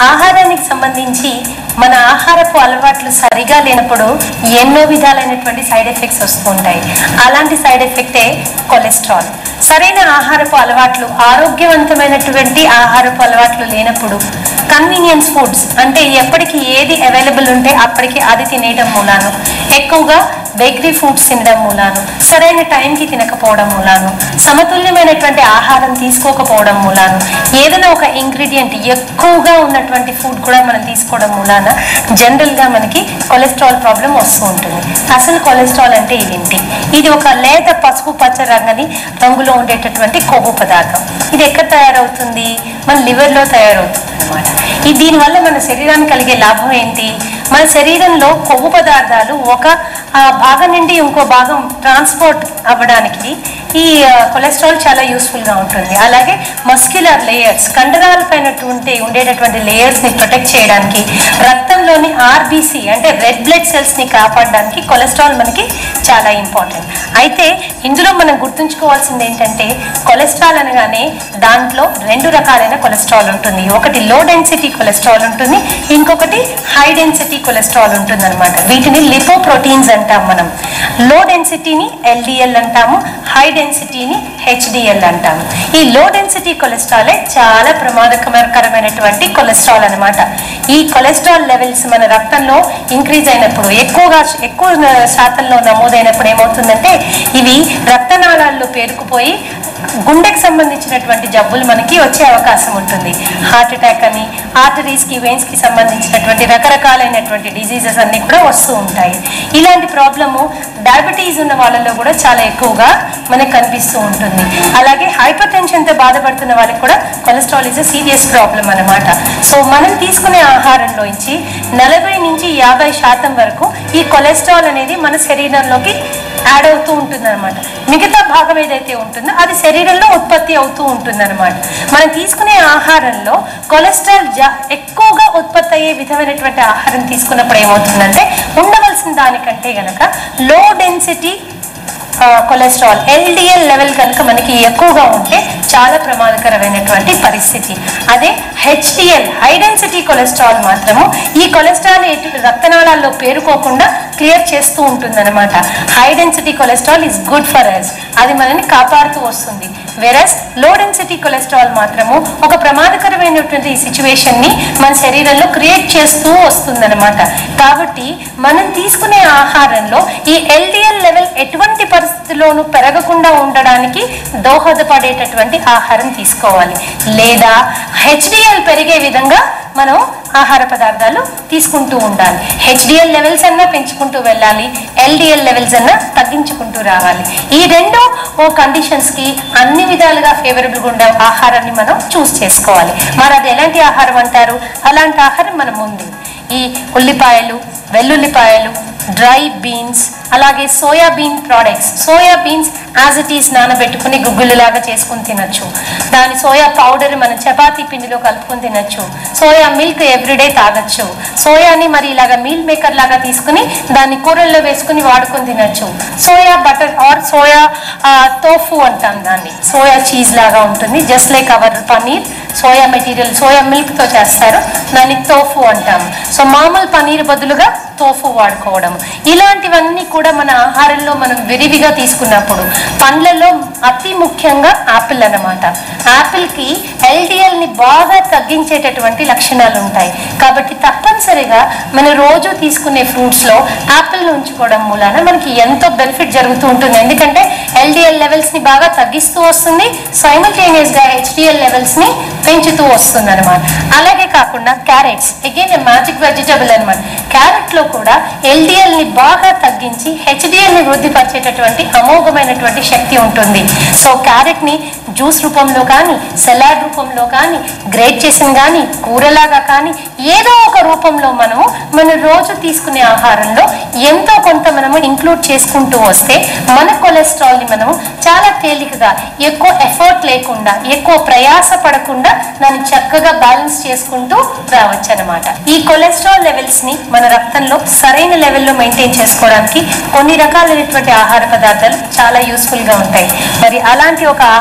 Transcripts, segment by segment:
ఆహారానికి సంబంధించి మన ఆహారపు అలవాట్లు సరిగా లేనప్పుడు ఎన్నో విధాలైనటువంటి సైడ్ ఎఫెక్ట్స్ వస్తూ ఉంటాయి అలాంటి సైడ్ ఎఫెక్టే కొలెస్ట్రాల్ సరైన ఆహారపు అలవాట్లు ఆరోగ్యవంతమైనటువంటి ఆహారపు అలవాట్లు లేనప్పుడు కన్వీనియన్స్ ఫుడ్స్ అంటే ఎప్పటికి ఏది అవైలబుల్ ఉంటే అప్పటికి అది తినేయడం మూలాను ఎక్కువగా బేకరీ ఫుడ్స్ తినడం మూలాను సరైన టైంకి తినకపోవడం మూలాను సమతుల్యమైనటువంటి ఆహారం తీసుకోకపోవడం మూలాను ఏదైనా ఒక ఇంగ్రీడియంట్ ఎక్కువగా ఉన్నటువంటి ఫుడ్ కూడా మనం తీసుకోవడం మూలాన జనరల్గా మనకి కొలెస్ట్రాల్ ప్రాబ్లం వస్తూ ఉంటుంది అసలు కొలెస్ట్రాల్ అంటే ఇదేంటి ఇది ఒక లేత పసుపు పచ్చ రంగని రంగులో ఉండేటటువంటి కొవ్వు పదార్థం ఇది ఎక్కడ తయారవుతుంది మన లివర్లో తయారవుతుంది అనమాట ఈ దీనివల్ల మన శరీరానికి కలిగే లాభం ఏంటి మన శరీరంలో కొవ్వు పదార్థాలు ఒక ఆ, భాగం నుండి ఇంకో భాగం ట్రాన్స్పోర్ట్ అవ్వడానికి ఈ ఆ, కొలెస్ట్రాల్ చాలా యూస్ఫుల్ గా ఉంటుంది అలాగే మస్క్యులర్ లేయర్స్ కండరాల పైన ఉంటే ఉండేటటువంటి లేయర్స్ ని ప్రొటెక్ట్ చేయడానికి రక్తంలోని ఆర్బీసీ అంటే రెడ్ బ్లడ్ సెల్స్ ని కాపాడడానికి కొలెస్ట్రాల్ మనకి చాలా ఇంపార్టెంట్ అయితే ఇందులో మనం గుర్తుంచుకోవాల్సింది ఏంటంటే కొలెస్ట్రాల్ అనగానే దాంట్లో రెండు రకాలైన కొలెస్ట్రాల్ ఉంటుంది ఒకటి లో డెన్సిటీ కొలెస్ట్రాల్ ఉంటుంది ఇంకొకటి హై డెన్సిటీ కొలెస్ట్రాల్ ఉంటుంది అనమాట వీటిని లిపోప్రోటీన్స్ అంటాం మనం లో డెన్సిటీని ఎల్డిఎల్ అంటాము హై డెన్సిటీని హెచ్డిఎల్ అంటాము ఈ లో డెన్సిటీ కొలెస్ట్రాలే చాలా ప్రమాదకరమైనటువంటి కొలెస్ట్రాల్ అన్నమాట ఈ కొలెస్ట్రాల్ లెవెల్స్ మన రక్తంలో ఇంక్రీజ్ అయినప్పుడు ఎక్కువగా ఎక్కువ శాతంలో నమోదైనప్పుడు ఏమవుతుందంటే ఇవి రక్తనాళాల్లో పేరుకుపోయి గుండెకి సంబంధించినటువంటి జబ్బులు మనకి వచ్చే అవకాశం ఉంటుంది హార్ట్ అటాక్ అని ఆర్టరీస్ కి వెయిన్స్ కి సంబంధించినటువంటి రకరకాలైనటువంటి డిసీజెస్ అన్ని కూడా వస్తూ ఉంటాయి ఇలాంటి ప్రాబ్లము డయాబెటీస్ ఉన్న వాళ్ళలో కూడా చాలా ఎక్కువగా మనకు కనిపిస్తూ ఉంటుంది అలాగే హైపర్ తో బాధపడుతున్న వాళ్ళకి కూడా కొలెస్ట్రాల్ ఇస్ సీరియస్ ప్రాబ్లం అన్నమాట సో మనం తీసుకునే ఆహారంలో నుంచి నలభై నుంచి యాభై శాతం వరకు ఈ కొలెస్ట్రాల్ అనేది మన శరీరంలోకి యాడ్ అవుతూ ఉంటుంది అనమాట మిగతా భాగం ఏదైతే ఉంటుందో అది శరీరంలో ఉత్పత్తి అవుతూ ఉంటుంది అనమాట మనం తీసుకునే ఆహారంలో కొలెస్ట్రాల్ జా ఎక్కువగా ఉత్పత్తి అయ్యే విధమైనటువంటి ఆహారం తీసుకున్నప్పుడు ఏమవుతుందంటే ఉండవలసిన దానికంటే గనక low density cholesterol LDL level కనుక మనకి ఎక్కువగా ఉంటే చాలా ప్రమాదకరమైనటువంటి పరిస్థితి అదే హెచ్డిఎల్ హై డెన్సిటీ కొలెస్ట్రాల్ మాత్రము ఈ కొలెస్ట్రాల్ ఎటు రక్తనాళాల్లో పేరుకోకుండా క్లియర్ చేస్తూ ఉంటుందన్నమాట high density cholesterol is good for us అది మనల్ని కాపాడుతూ వస్తుంది వెరస్ లో డెన్సిటీ కొలెస్ట్రాల్ మాత్రము ఒక ప్రమాదకరమైనటువంటి సిచ్యువేషన్ ని మన శరీరంలో క్రియేట్ చేస్తూ వస్తుందన్నమాట కాబట్టి మనం తీసుకునే ఆహారంలో ఈ ఎల్డిఎల్ లెవెల్ ఎటువంటి పరిస్థితుల్లోనూ పెరగకుండా ఉండడానికి దోహదపడేటటువంటి ఆహారం తీసుకోవాలి లేదా హెచ్డిఎల్ పెరిగే విధంగా మనం ఆహార పదార్థాలు తీసుకుంటూ ఉండాలి హెచ్డిఎల్ లెవెల్స్ అన్నా పెంచుకుంటూ వెళ్ళాలి ఎల్డిఎల్ లెవెల్స్ అన్నా తగ్గించుకుంటూ రావాలి ఈ రెండు ఓ కండిషన్స్ కి అన్ని విధాలుగా ఫేవరబుల్గా ఉండే ఆహారాన్ని మనం చూస్ చేసుకోవాలి మరి అది ఎలాంటి ఆహారం అంటారు అలాంటి ఆహారం మన ముందు ఈ ఉల్లిపాయలు వెల్లుల్లిపాయలు డ్రై బీన్స్ అలాగే soya bean products soya beans as it is నానబెట్టుకుని గుగ్గులులాగా చేసుకుని తినొచ్చు దాని సోయా పౌడర్ మనం చపాతీ పిండిలో కలుపుకొని తినొచ్చు సోయా మిల్క్ ఎవ్రీడే తాగొచ్చు సోయాని మరి ఇలాగా మీల్ మేకర్ లాగా తీసుకుని దాన్ని కూరల్లో వేసుకుని వాడుకొని తినొచ్చు soya butter or soya tofu అంటాం దాన్ని సోయా చీజ్ లాగా ఉంటుంది just like our paneer soya material soya milk తో చేస్తారు దాన్ని తోఫు అంటాం సో మామూలు పనీర్ బదులుగా తోఫు వాడుకోవడం ఇలాంటివన్నీ కూడా మన ఆహారంలో మనం విరివిగా తీసుకున్నప్పుడు పండ్లలో అతి ముఖ్యంగా యాపిల్ అన్నమాట యాపిల్ కి ఎల్డిఎల్ ని బాగా తగ్గించేటటువంటి లక్షణాలు ఉంటాయి కాబట్టి తప్పనిసరిగా మన రోజు తీసుకునే ఫ్రూట్స్ లో యాపిల్ ఉంచుకోవడం మూలాన మనకి ఎంతో బెనిఫిట్ జరుగుతూ ఉంటుంది ఎందుకంటే ఎల్డిఎల్ లెవెల్స్ ని బాగా తగ్గిస్తూ వస్తుంది సైమల్టేనియస్ గా హెచ్డిఎల్ లెవెల్స్ ని పెంచుతూ వస్తుంది అనమాట అలాగే కాకుండా క్యారెట్స్ అగైన్ మ్యాజిక్ వెజిటబుల్ అనమాట క్యారెట్ లో కూడా ఎల్డిఎల్ ని బాగా తగ్గించి హెచ్డిఎల్ ని వృద్ధిపరిచేటటువంటి అమోఘమైనటువంటి శక్తి ఉంటుంది సో క్యారెట్ ని జ్యూస్ రూపంలో కానీ సలాడ్ రూపంలో కానీ గ్రేట్ చేసిన కానీ కూరలాగా కానీ ఏదో ఒక రూపంలో మనము మన రోజు తీసుకునే ఆహారంలో ఎంతో కొంత మనము ఇంక్లూడ్ చేసుకుంటూ వస్తే మన కొలెస్ట్రాల్ ని మనము చాలా తేలికగా ఎక్కువ ఎఫర్ట్ లేకుండా ఎక్కువ ప్రయాస పడకుండా దాన్ని చక్కగా బ్యాలెన్స్ చేసుకుంటూ రావచ్చు అనమాట ఈ కొలెస్ట్రాల్ లెవెల్స్ ని మన రక్తంలో సరైన లెవెల్లో మెయింటైన్ చేసుకోవడానికి కొన్ని రకాలైనటువంటి ఆహార పదార్థాలు చాలా యూస్ఫుల్ గా ఉంటాయి మరి అలాంటి ఒక ఆహార పదార్థం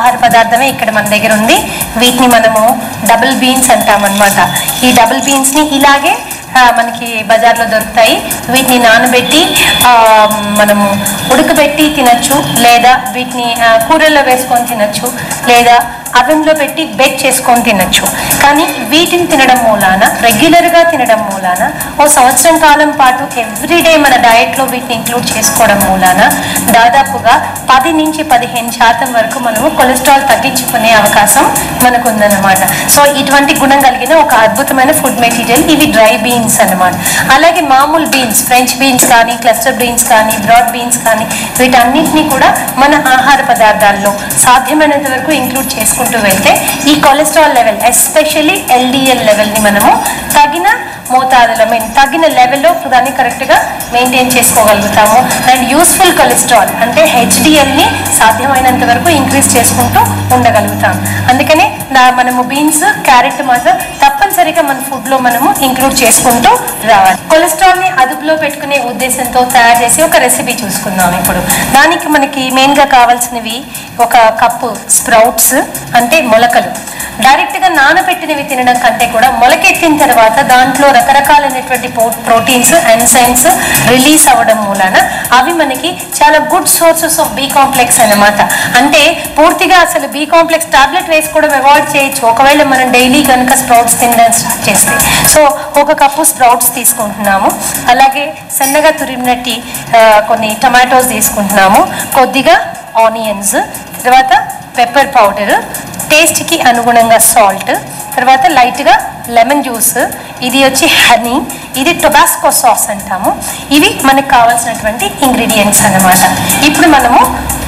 పదార్థమే ఇక్కడ మన దగ్గర ఉంది వీటిని మనము డబుల్ బీన్స్ అంటాం అనమాట ఈ డబుల్ బీన్స్ని ఇలాగే ఆ, మనకి బజార్లో దొరుకుతాయి వీటిని నానబెట్టి ఆ, మనము ఉడకబెట్టి తినచ్చు లేదా వీటిని ఆ, కూరల్లో వేసుకొని తినచ్చు లేదా అవెన్లో పెట్టి బేక్ చేసుకొని తినచ్చు కానీ వీటిని తినడం మూలాన రెగ్యులర్గా తినడం మూలాన ఓ సంవత్సరం కాలం పాటు ఎవ్రీడే మన డయట్లో వీటిని ఇంక్లూడ్ చేసుకోవడం మూలాన దాదాపుగా పది నుంచి పదిహేను శాతం వరకు మనము కొలెస్ట్రాల్ తగ్గించుకునే అవకాశం మనకు ఉందన్నమాట సో ఇటువంటి గుణం కలిగిన ఒక అద్భుతమైన ఫుడ్ మెటీరియల్ ఇవి డ్రై బీన్స్ అన్నమాట అలాగే మామూలు బీన్స్ ఫ్రెంచ్ బీన్స్ కానీ క్లస్టర్ బీన్స్ కానీ బ్రాడ్ బీన్స్ కానీ వీటన్నిటిని కూడా మన ఆహార పదార్థాల్లో సాధ్యమైనంత వరకు ఇంక్లూడ్ చేసుకుంటూ వెళ్తే ఈ కొలెస్ట్రాల్ లెవెల్ ఎస్పెషల్లీ ఎల్డిఎల్ లెవెల్ని మనము తగిన మోతాదులో మీన్ తగిన లెవెల్లో దాన్ని కరెక్ట్గా మెయింటైన్ చేసుకోగలుగుతాము అండ్ యూస్ఫుల్ కొలెస్ట్రాల్ అంటే హెచ్డిఎల్ని సాధ్యమైనంత వరకు ఇంక్రీజ్ చేసుకుంటూ ఉండగలుగుతాం అందుకనే నా- మనము బీన్స్ క్యారెట్ మాత్రం తప్పనిసరిగా మన ఫుడ్లో మనము ఇంక్లూడ్ చేసుకుంటూ రావాలి కొలెస్ట్రాల్ని అదుపులో పెట్టుకునే ఉద్దేశంతో తయారు చేసి ఒక రెసిపీ చూసుకుందాం ఇప్పుడు దానికి మనకి మెయిన్గా కావాల్సినవి ఒక కప్పు స్ప్రౌట్స్ అంటే మొలకలు డైరెక్ట్గా నానబెట్టినవి తినడం కంటే కూడా మొలకెత్తిన తర్వాత దాంట్లో రకరకాలైనటువంటి ప్రోటీన్స్ ఎంజైమ్స్ రిలీజ్ అవ్వడం మూలాన అవి మనకి చాలా good sources of B complex అన్నమాట అంటే పూర్తిగా అసలు బి కాంప్లెక్స్ టాబ్లెట్ వేసుకోవడం అవాయిడ్ చేయొచ్చు ఒకవేళ మనం డైలీ కనుక స్ప్రౌట్స్ తినడం స్టార్ట్ చేస్తే సో ఒక కప్పు స్ప్రౌట్స్ తీసుకుంటున్నాము అలాగే సన్నగా తురిమినట్టి ఆ, కొన్ని టమాటోస్ తీసుకుంటున్నాము కొద్దిగా ఆనియన్స్ తర్వాత పెప్పర్ పౌడర్ టేస్ట్కి అనుగుణంగా సాల్ట్ తర్వాత లైట్గా లెమన్ జ్యూస్ ఇది వచ్చి హనీ ఇది టొబాస్కో సాస్ అంటాము ఇవి మనకు కావాల్సినటువంటి ఇంగ్రీడియంట్స్ అన్నమాట ఇప్పుడు మనము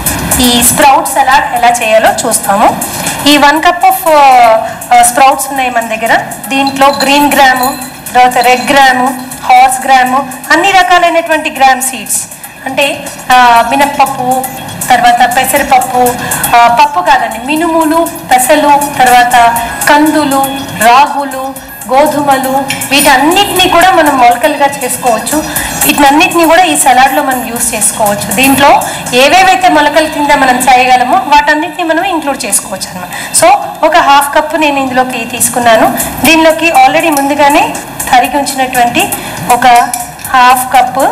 ఈ స్ప్రౌట్ సలాడ్ ఎలా చేయాలో చూస్తాము ఈ వన్ కప్ ఆఫ్ స్ప్రౌట్స్ ఉన్నాయి మన దగ్గర దీంట్లో గ్రీన్ గ్రాము తర్వాత రెడ్ గ్రాము హార్స్ గ్రాము అన్ని రకాలైనటువంటి గ్రామ్ సీడ్స్ అంటే ఆ, మినప్పప్పు తర్వాత పెసరపప్పు ఆ, పప్పు కాదండి మినుములు పెసలు తర్వాత కందులు రాగులు గోధుమలు వీటన్నిటిని కూడా మనం మొలకలుగా చేసుకోవచ్చు వీటన్నిటిని కూడా ఈ సలాడ్లో మనం యూస్ చేసుకోవచ్చు దీంట్లో ఏవేవైతే మొలకల కింద మనం చేయగలమో వాటన్నిటిని మనం ఇంక్లూడ్ చేసుకోవచ్చు అనమాట సో ఒక హాఫ్ కప్పు నేను ఇందులోకి తీసుకున్నాను దీనిలోకి ఆల్రెడీ ముందుగానే తరిగి ఉంచినటువంటి ఒక హాఫ్ కప్పు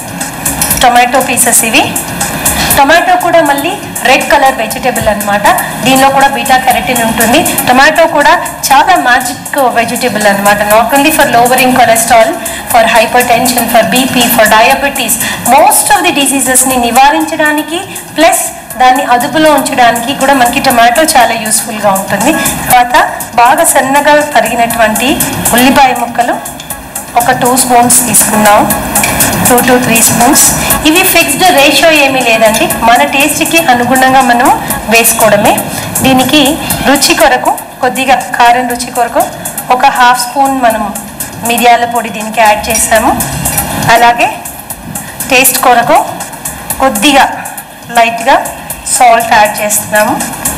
టొమాటో పీసెస్ ఇవి టొమాటో కూడా మళ్ళీ రెడ్ కలర్ వెజిటేబుల్ అన్నమాట దీనిలో కూడా బీటా కెరటిన్ ఉంటుంది టొమాటో కూడా చాలా మ్యాజిక్ వెజిటేబుల్ అన్నమాట not only for lowering cholesterol for hypertension for BP for diabetes most of the డిసీజెస్ని నివారించడానికి ప్లస్ దాన్ని అదుపులో ఉంచడానికి కూడా మనకి టొమాటో చాలా యూస్ఫుల్గా ఉంటుంది తర్వాత బాగా సన్నగా తరిగినటువంటి ఉల్లిపాయ ముక్కలు ఒక టూ స్పూన్స్ తీసుకుందాం టూ టు త్రీ స్పూన్స్ ఇవి ఫిక్స్డ్ రేషియో ఏమీ లేదండి మన టేస్ట్కి అనుగుణంగా మనం వేసుకోవడమే దీనికి రుచి కొరకు కొద్దిగా కారం రుచి కొరకు ఒక హాఫ్ స్పూన్ మనం మిరియాల పొడి దీనికి యాడ్ చేసాము అలాగే టేస్ట్ కొరకు కొద్దిగా లైట్గా సాల్ట్ యాడ్ చేస్తున్నాము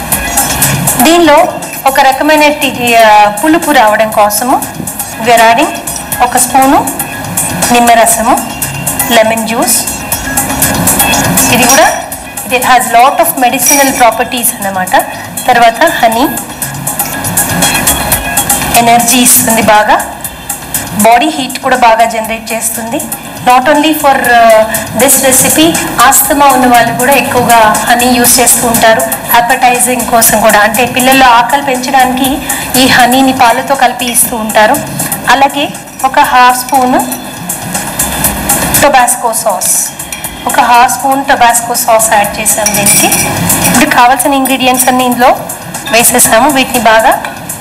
దీనిలో ఒక రకమైన టి- ఆ, పులుపు రావడం కోసము వెరాడి ఒక స్పూను నిమ్మరసము లెమన్ జ్యూస్ ఇది కూడా ఇది has lot of medicinal properties అన్నమాట తర్వాత హనీ ఎనర్జీ ఇస్తుంది బాగా బాడీ హీట్ కూడా బాగా జనరేట్ చేస్తుంది not only for this recipe asthma ఉన్న వాళ్ళు కూడా ఎక్కువగా హనీ యూస్ చేస్తూ ఉంటారు అపటైజింగ్ కోసం కూడా అంటే పిల్లల్లో ఆకలి పెంచడానికి ఈ హనీని పాలతో కలిపి ఇస్తూ ఉంటారు అలాగే ఒక హాఫ్ స్పూన్ టొబాస్కో సాస్ ఒక half spoon Tabasco sauce add చేసాం దీనికి ఇప్పుడు కావాల్సిన ఇంగ్రీడియంట్స్ అన్ని ఇందులో వేసేసాము వీటిని బాగా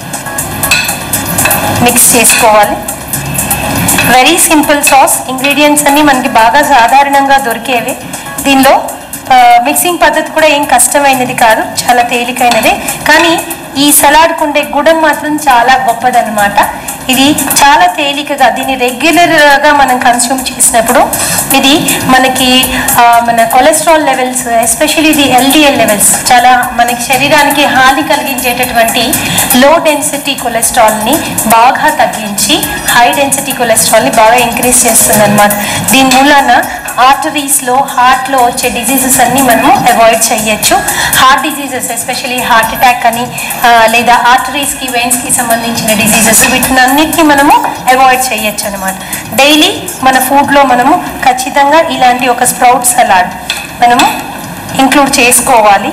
మిక్స్ చేసుకోవాలి వెరీ సింపుల్ సాస్ ఇంగ్రీడియంట్స్ అన్ని మనకి బాగా సాధారణంగా దొరికేవి దీనిలో ఆ, మిక్సింగ్ పద్ధతి కూడా ఏం కష్టమైనది కాదు చాలా తేలికైనదే కానీ ఈ సలాడ్కు ఉండే గుణం మాత్రం చాలా గొప్పదన్నమాట ఇది చాలా తేలికగా దీన్ని రెగ్యులర్గా మనం కన్స్యూమ్ చేసినప్పుడు ఇది మనకి ఆ, మన కొలెస్ట్రాల్ లెవెల్స్ ఎస్పెషల్లీ ఇది ఎల్డిఎల్ లెవెల్స్ చాలా మనకి శరీరానికి హాని కలిగించేటటువంటి లో డెన్సిటీ కొలెస్ట్రాల్ని బాగా తగ్గించి హై డెన్సిటీ కొలెస్ట్రాల్ని బాగా ఇంక్రీజ్ చేస్తుంది అనమాట దీని మూలాన ఆర్టరీస్లో హార్ట్లో వచ్చే డిజీజెస్ అన్ని మనము అవాయిడ్ చేయొచ్చు heart diseases especially heart attack అని ఆ, లేదా ఆర్టరీస్కి వెయిన్స్కి సంబంధించిన డిజీజెస్ వీటిని అన్నిటిని మనము అవాయిడ్ చేయొచ్చు అనమాట డైలీ మన ఫుడ్లో మనము ఖచ్చితంగా ఇలాంటి ఒక స్ప్రౌట్ సలాడ్ మనము ఇంక్లూడ్ చేసుకోవాలి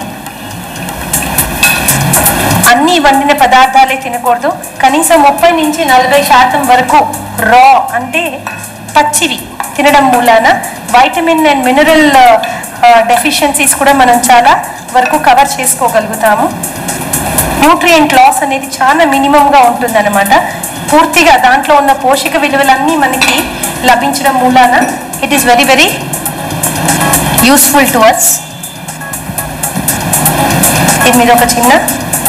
అన్ని వండిన పదార్థాలే తినకూడదు కనీసం ముప్పై నుంచి నలభై శాతం వరకు రా అంటే పచ్చివి తినడం మూలాన వైటమిన్ అండ్ మినరల్ డెఫిషియన్సీస్ కూడా మనం చాలా వరకు కవర్ చేసుకోగలుగుతాము న్యూట్రియంట్ లాస్ అనేది చాలా మినిమంగా ఉంటుందన్నమాట పూర్తిగా దాంట్లో ఉన్న పోషక విలువలన్నీ మనకి లభించడం మూలాన it is very very useful to us దీని మీద ఒక చిన్న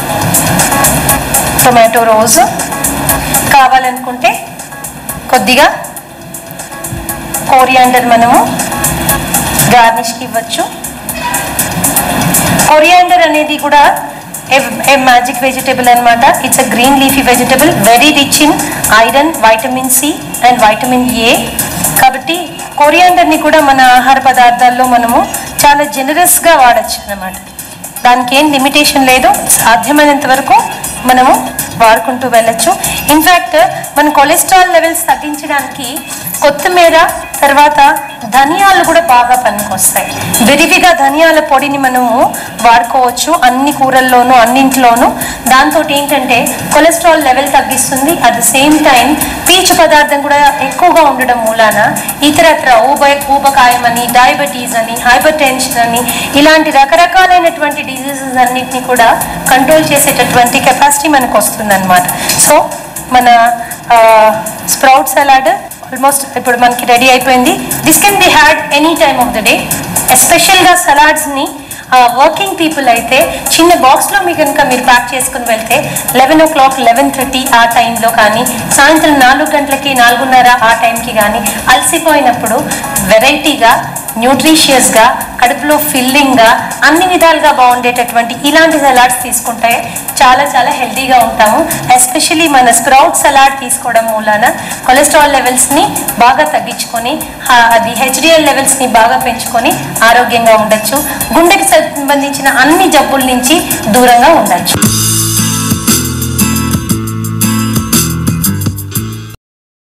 టొమాటో రోజ్ కావాలనుకుంటే కొద్దిగా కోరియాండర్ మనము గార్నిష్కి ఇవ్వచ్చు కొరియాండర్ అనేది కూడా ఏ మ్యాజిక్ వెజిటేబుల్ అన్నమాట it's a green leafy vegetable very rich in iron vitamin C and vitamin A కాబట్టి కొరియాండర్ని కూడా మన ఆహార పదార్థాల్లో మనము చాలా జనరస్గా వాడచ్చు అన్నమాట దానికి ఏం లిమిటేషన్ లేదు సాధ్యమైనంత వరకు మనము వాడుకుంటూ వెళ్ళొచ్చు ఇన్ఫ్యాక్ట్ మన కొలెస్ట్రాల్ లెవెల్స్ తగ్గించడానికి కొత్తిమీర తర్వాత ధనియాలు కూడా బాగా పనికొస్తాయి విరివిగా ధనియాల పొడిని మనము వాడుకోవచ్చు అన్ని కూరల్లోనూ అన్నింట్లోనూ దాంతో ఏంటంటే కొలెస్ట్రాల్ లెవెల్ తగ్గిస్తుంది అట్ ద సేమ్ టైం పీచు పదార్థం కూడా ఎక్కువగా ఉండడం మూలాన ఇతరత్ర ఊబ ఊబకాయం అని డయాబెటీస్ అని హైపర్ టెన్షన్ అని ఇలాంటి రకరకాలైనటువంటి డిజీజెస్ అన్నిటిని కూడా కంట్రోల్ చేసేటటువంటి కెపాసిటీ మనకు వస్తుందన్నమాట సో మన స్ప్రౌట్ సలాడ్ ఆల్మోస్ట్ ఇప్పుడు మనకి రెడీ అయిపోయింది this can be had any time of the day ఎస్పెషల్గా సలాడ్స్ని వర్కింగ్ పీపుల్ అయితే చిన్న బాక్స్లో మీ కనుక మీరు ప్యాక్ చేసుకుని వెళ్తే eleven o'clock eleven thirty ఆ టైంలో కానీ సాయంత్రం నాలుగు గంటలకి నాలుగున్నర ఆ టైంకి కానీ అలసిపోయినప్పుడు వెరైటీగా న్యూట్రిషియస్గా కడుపులో ఫిల్లింగ్గా అన్ని విధాలుగా బాగుండేటటువంటి ఇలాంటి సలాడ్స్ తీసుకుంటే చాలా చాలా హెల్తీగా ఉంటాము ఎస్పెషలీ మన స్ప్రౌట్ సలాడ్ తీసుకోవడం మూలాన కొలెస్ట్రాల్ లెవెల్స్ని బాగా తగ్గించుకొని ఆ, అది హెచ్డిఎల్ లెవెల్స్ని బాగా పెంచుకొని ఆరోగ్యంగా ఉండొచ్చు గుండెకి సంబంధించిన అన్ని జబ్బుల నుంచి దూరంగా ఉండొచ్చు